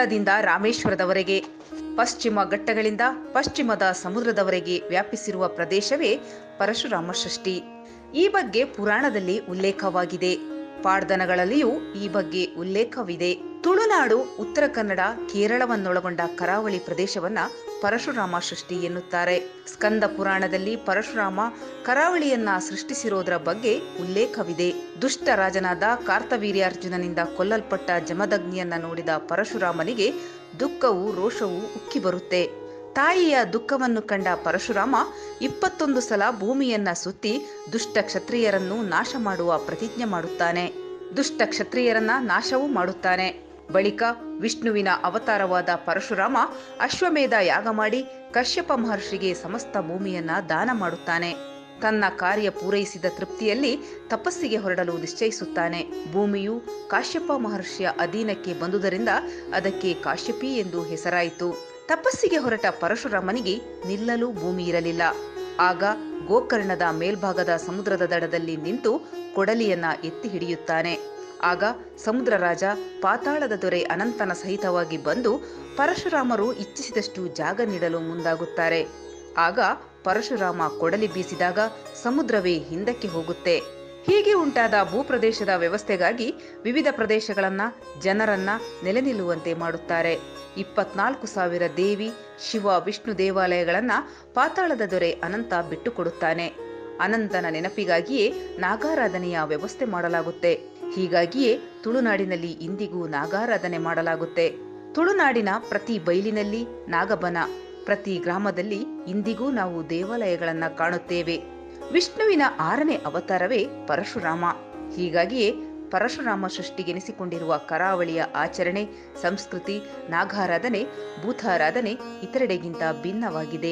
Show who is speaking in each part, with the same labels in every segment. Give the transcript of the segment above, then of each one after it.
Speaker 1: ಕೇರಳದಿಂದ ರಾಮೇಶ್ವರದವರೆಗೆ ಪಶ್ಚಿಮ ಘಟ್ಟಗಳಿಂದ ಪಶ್ಚಿಮದ ಸಮುದ್ರದವರೆಗೆ ವ್ಯಾಪಿಸಿರುವ ಪ್ರದೇಶವೇ ಪರಶುರಾಮ ಸೃಷ್ಟಿ ಈ ಬಗ್ಗೆ ಪುರಾಣದಲ್ಲಿ ಉಲ್ಲೇಖವಾಗಿದೆ ಪಾಡ್ದನಗಳಲ್ಲಿಯೂ ಈ ಬಗ್ಗೆ ಉಲ್ಲೇಖವಿದೆ ತುಳುನಾಡು ಉತ್ತರ ಕನ್ನಡ ಕೇರಳವನ್ನೊಳಗೊಂಡ ಕರಾವಳಿ ಪ್ರದೇಶವನ್ನ ಪರಶುರಾಮ ಸೃಷ್ಟಿ ಎನ್ನುತ್ತಾರೆ ಸ್ಕಂದ ಪುರಾಣದಲ್ಲಿ ಪರಶುರಾಮ ಕರಾವಳಿಯನ್ನ ಸೃಷ್ಟಿಸಿರೋದರ ಬಗ್ಗೆ ಉಲ್ಲೇಖವಿದೆ ದುಷ್ಟ ರಾಜನಾದ ಕಾರ್ತವೀರ್ಯಾರ್ಜುನನಿಂದ ಕೊಲ್ಲಲ್ಪಟ್ಟ ಜಮದಗ್ನಿಯನ್ನ ನೋಡಿದ ಪರಶುರಾಮನಿಗೆ ದುಃಖವು ರೋಷವು ಉಕ್ಕಿ ಬರುತ್ತೆ ತಾಯಿಯ ದುಃಖವನ್ನು ಕಂಡ ಪರಶುರಾಮ ಇಪ್ಪತ್ತೊಂದು ಸಲ ಭೂಮಿಯನ್ನ ಸುತ್ತಿ ದುಷ್ಟ ಕ್ಷತ್ರಿಯರನ್ನು ನಾಶ ಮಾಡುವ ಪ್ರತಿಜ್ಞೆ ಮಾಡುತ್ತಾನೆ ದುಷ್ಟ ಕ್ಷತ್ರಿಯರನ್ನ ನಾಶವೂ ಮಾಡುತ್ತಾನೆ ಬಳಿಕ ವಿಷ್ಣುವಿನ ಅವತಾರವಾದ ಪರಶುರಾಮ ಅಶ್ವಮೇಧ ಯಾಗ ಮಾಡಿ ಕಶ್ಯಪ ಮಹರ್ಷಿಗೆ ಸಮಸ್ತ ಭೂಮಿಯನ್ನ ದಾನ ಮಾಡುತ್ತಾನೆ ತನ್ನ ಕಾರ್ಯ ಪೂರೈಸಿದ ತೃಪ್ತಿಯಲ್ಲಿ ತಪಸ್ಸಿಗೆ ಹೊರಡಲು ನಿಶ್ಚಯಿಸುತ್ತಾನೆ ಭೂಮಿಯು ಕಾಶ್ಯಪ ಮಹರ್ಷಿಯ ಅಧೀನಕ್ಕೆ ಬಂದುದರಿಂದ ಅದಕ್ಕೆ ಕಾಶ್ಯಪಿ ಎಂದು ಹೆಸರಾಯಿತು ತಪಸ್ಸಿಗೆ ಹೊರಟ ಪರಶುರಾಮನಿಗೆ ನಿಲ್ಲಲು ಭೂಮಿ ಇರಲಿಲ್ಲ ಆಗ ಗೋಕರ್ಣದ ಮೇಲ್ಭಾಗದ ಸಮುದ್ರದ ದಡದಲ್ಲಿ ನಿಂತು ಕೊಡಲಿಯನ್ನ ಎತ್ತಿ ಹಿಡಿಯುತ್ತಾನೆ ಆಗ ಸಮುದ್ರ ರಾಜ ಪಾತಾಳದ ದೊರೆ ಅನಂತನ ಸಹಿತವಾಗಿ ಬಂದು ಪರಶುರಾಮರು ಇಚ್ಛಿಸಿದಷ್ಟು ಜಾಗ ನೀಡಲು ಮುಂದಾಗುತ್ತಾರೆ ಆಗ ಪರಶುರಾಮ ಕೊಡಲಿ ಬೀಸಿದಾಗ ಸಮುದ್ರವೇ ಹಿಂದಕ್ಕೆ ಹೋಗುತ್ತೆ ಹೀಗೆ ಉಂಟಾದ ಭೂಪ್ರದೇಶದ ವ್ಯವಸ್ಥೆಗಾಗಿ ವಿವಿಧ ಪ್ರದೇಶಗಳನ್ನ ಜನರನ್ನ ನೆಲೆ ನಿಲ್ಲುವಂತೆ ಮಾಡುತ್ತಾರೆ ಇಪ್ಪತ್ನಾಲ್ಕು ಸಾವಿರ ದೇವಿ ಶಿವ ವಿಷ್ಣು ದೇವಾಲಯಗಳನ್ನ ಪಾತಾಳದ ದೊರೆ ಅನಂತ ಬಿಟ್ಟುಕೊಡುತ್ತಾನೆ ಅನಂತನ ನೆನಪಿಗಾಗಿಯೇ ನಾಗಾರಾಧನೆಯ ವ್ಯವಸ್ಥೆ ಮಾಡಲಾಗುತ್ತೆ ಹೀಗಾಗಿಯೇ ತುಳುನಾಡಿನಲ್ಲಿ ಇಂದಿಗೂ ನಾಗಾರಾಧನೆ ಮಾಡಲಾಗುತ್ತೆ ತುಳುನಾಡಿನ ಪ್ರತಿ ಬೈಲಿನಲ್ಲಿ ನಾಗಬನ ಪ್ರತಿ ಗ್ರಾಮದಲ್ಲಿ ಇಂದಿಗೂ ನಾವು ದೇವಾಲಯಗಳನ್ನ ಕಾಣುತ್ತೇವೆ ವಿಷ್ಣುವಿನ ಆರನೇ ಅವತಾರವೇ ಪರಶುರಾಮ ಹೀಗಾಗಿಯೇ ಪರಶುರಾಮ ಸೃಷ್ಟಿಗೆನಿಸಿಕೊಂಡಿರುವ ಕರಾವಳಿಯ ಆಚರಣೆ ಸಂಸ್ಕೃತಿ ನಾಗಾರಾಧನೆ ಭೂತಾರಾಧನೆ ಇತರೆಡೆಗಿಂತ ಭಿನ್ನವಾಗಿದೆ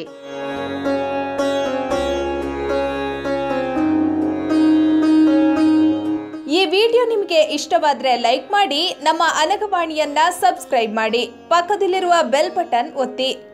Speaker 2: ಈ ವಿಡಿಯೋ ನಿಮಗೆ ಇಷ್ಟವಾದ್ರೆ ಲೈಕ್ ಮಾಡಿ ನಮ್ಮ ಅನಗವಾಣಿಯನ್ನ ಸಬ್ಸ್ಕ್ರೈಬ್ ಮಾಡಿ ಪಕ್ಕದಲ್ಲಿರುವ ಬೆಲ್ ಬಟನ್ ಒತ್ತಿ